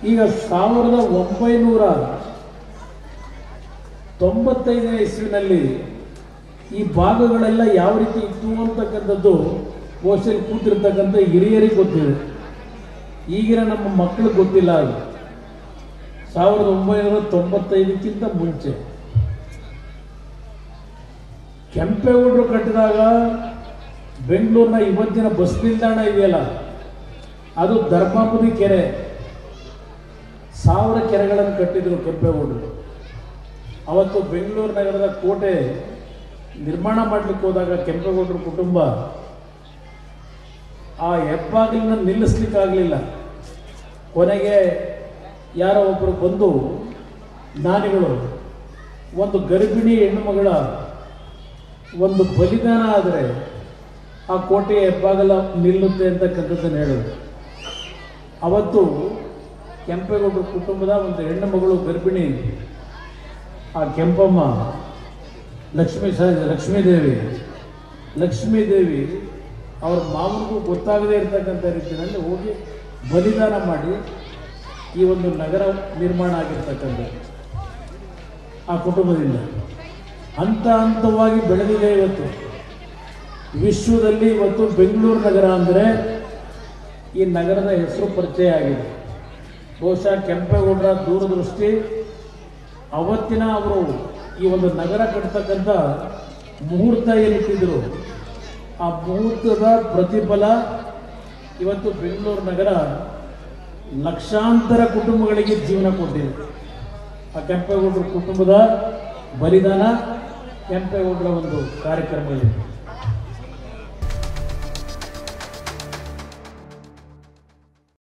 ಈಗ ಸಾವಿರದ ಒಂಬೈನೂರ ತೊಂಬತ್ತೈದನೇ ಇಸ್ವಿನಲ್ಲಿ ಈ ಭಾಗಗಳೆಲ್ಲ ಯಾವ ರೀತಿ ಇತ್ತು ಅಂತಕ್ಕಂಥದ್ದು ಬಹುಶಃ ಕೂತಿರ್ತಕ್ಕಂಥ ಹಿರಿಯರಿಗೆ ಗೊತ್ತಿದೆ ಈಗಿನ ನಮ್ಮ ಮಕ್ಕಳಿಗೆ ಗೊತ್ತಿಲ್ಲ ಅದು ಸಾವಿರದ ಒಂಬೈನೂರ ತೊಂಬತ್ತೈದಕ್ಕಿಂತ ಮುಂಚೆ ಕೆಂಪೇಗೌಡರು ಕಟ್ಟಿದಾಗ ಬೆಂಗಳೂರಿನ ಇವತ್ತಿನ ಬಸ್ ನಿಲ್ದಾಣ ಇದೆಯಲ್ಲ ಅದು ಧರ್ಮಾಪುರಿ ಕೆರೆ ಸಾವಿರ ಕೆರೆಗಳನ್ನು ಕಟ್ಟಿದ್ರು ಕೆಂಪೇಗೌಡರು ಅವತ್ತು ಬೆಂಗಳೂರು ನಗರದ ಕೋಟೆ ನಿರ್ಮಾಣ ಮಾಡಲಿಕ್ಕೆ ಹೋದಾಗ ಕೆಂಪೇಗೌಡರ ಕುಟುಂಬ ಆ ಹೆಬ್ಬಾಗಿಲನ್ನ ನಿಲ್ಲಿಸ್ಲಿಕ್ಕಾಗಲಿಲ್ಲ ಕೊನೆಗೆ ಯಾರೋ ಒಬ್ಬರು ಬಂದು ಜ್ಞಾನಿಗಳು ಒಂದು ಗರ್ಭಿಣಿ ಹೆಣ್ಣುಮಗಳ ಒಂದು ಬಲಿದಾನ ಆದರೆ ಆ ಕೋಟೆಯ ಹೆಬ್ಬಾಗಲ ನಿಲ್ಲುತ್ತೆ ಅಂತಕ್ಕಂಥದ್ದನ್ನು ಹೇಳಿದ್ರು ಅವತ್ತು ಕೆಂಪೇಗೌಡರ ಕುಟುಂಬದ ಒಂದು ಹೆಣ್ಣು ಮಗಳು ಗರ್ಭಿಣಿ ಆ ಕೆಂಪಮ್ಮ ಲಕ್ಷ್ಮೀ ಸ ಲಕ್ಷ್ಮೀದೇವಿ ಲಕ್ಷ್ಮೀದೇವಿ ಅವ್ರ ಮಾವನಿಗೂ ಗೊತ್ತಾಗದೇ ಇರತಕ್ಕಂಥ ರೀತಿಯಲ್ಲಿ ಹೋಗಿ ಬಲಿದಾನ ಮಾಡಿ ಈ ಒಂದು ನಗರ ನಿರ್ಮಾಣ ಆಗಿರ್ತಕ್ಕಂಥದ್ದು ಆ ಕುಟುಂಬದಿಂದ ಹಂತ ಹಂತವಾಗಿ ಬೆಳೆದಿದೆ ಇವತ್ತು ವಿಶ್ವದಲ್ಲಿ ಇವತ್ತು ಬೆಂಗಳೂರು ನಗರ ಅಂದರೆ ಈ ನಗರದ ಹೆಸರು ಪರಿಚಯ ಆಗಿದೆ ಬಹುಶಃ ಕೆಂಪೇಗೌಡರ ದೂರದೃಷ್ಟಿ ಅವತ್ತಿನ ಅವರು ಈ ಒಂದು ನಗರ ಕಟ್ತಕ್ಕಂಥ ಮುಹೂರ್ತ ಏನಿಟ್ಟಿದ್ರು ಆ ಮುಹೂರ್ತದ ಪ್ರತಿಫಲ ಇವತ್ತು ಬೆಂಗಳೂರು ನಗರ ಲಕ್ಷಾಂತರ ಕುಟುಂಬಗಳಿಗೆ ಜೀವನ ಕೊಟ್ಟಿದೆ ಆ ಕೆಂಪೇಗೌಡರ ಕುಟುಂಬದ ಬಲಿದಾನ ಕೆಂಪೇಗೌಡರ ಒಂದು ಕಾರ್ಯಕ್ರಮಗಳಿದೆ